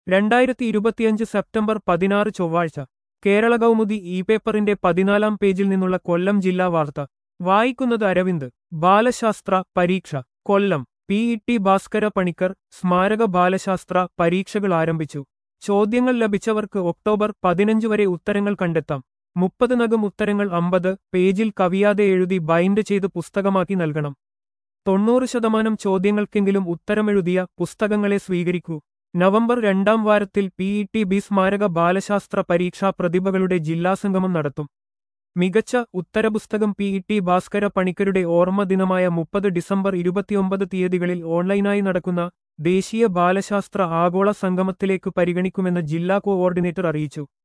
രണ്ടായിരത്തി ഇരുപത്തിയഞ്ച് സെപ്റ്റംബർ പതിനാറ് ചൊവ്വാഴ്ച കേരള കൗമുദി ഇ പേപ്പറിന്റെ പതിനാലാം പേജിൽ നിന്നുള്ള കൊല്ലം ജില്ലാ വാർത്ത വായിക്കുന്നത് അരവിന്ദ് ബാലശാസ്ത്ര പരീക്ഷ Kollam P E T Bhaskara Panicker സ്മാരക ബാലശാസ്ത്ര പരീക്ഷകൾ ആരംഭിച്ചു ചോദ്യങ്ങൾ ലഭിച്ചവർക്ക് ഒക്ടോബർ പതിനഞ്ച് വരെ ഉത്തരങ്ങൾ കണ്ടെത്താം മുപ്പതിനകം ഉത്തരങ്ങൾ അമ്പത് പേജിൽ കവിയാതെ എഴുതി ബൈൻഡ് ചെയ്ത് പുസ്തകമാക്കി നൽകണം തൊണ്ണൂറ് ശതമാനം ചോദ്യങ്ങൾക്കെങ്കിലും ഉത്തരമെഴുതിയ പുസ്തകങ്ങളെ സ്വീകരിക്കൂ നവംബർ രണ്ടാം വാരത്തിൽ പി ഇ ടി ബി സ്മാരക ബാലശാസ്ത്ര പരീക്ഷാ പ്രതിഭകളുടെ ജില്ലാസംഗമം നടത്തും മികച്ച ഉത്തരപുസ്തകം പി ഇ ടി ഭാസ്കര പണിക്കരുടെ ഓർമ്മ ദിനമായ മുപ്പത് ഡിസംബർ ഇരുപത്തിയൊമ്പത് തീയതികളിൽ ഓൺലൈനായി നടക്കുന്ന ദേശീയ ബാലശാസ്ത്ര ആഗോള സംഗമത്തിലേക്ക് പരിഗണിക്കുമെന്ന് ജില്ലാ കോഓർഡിനേറ്റർ അറിയിച്ചു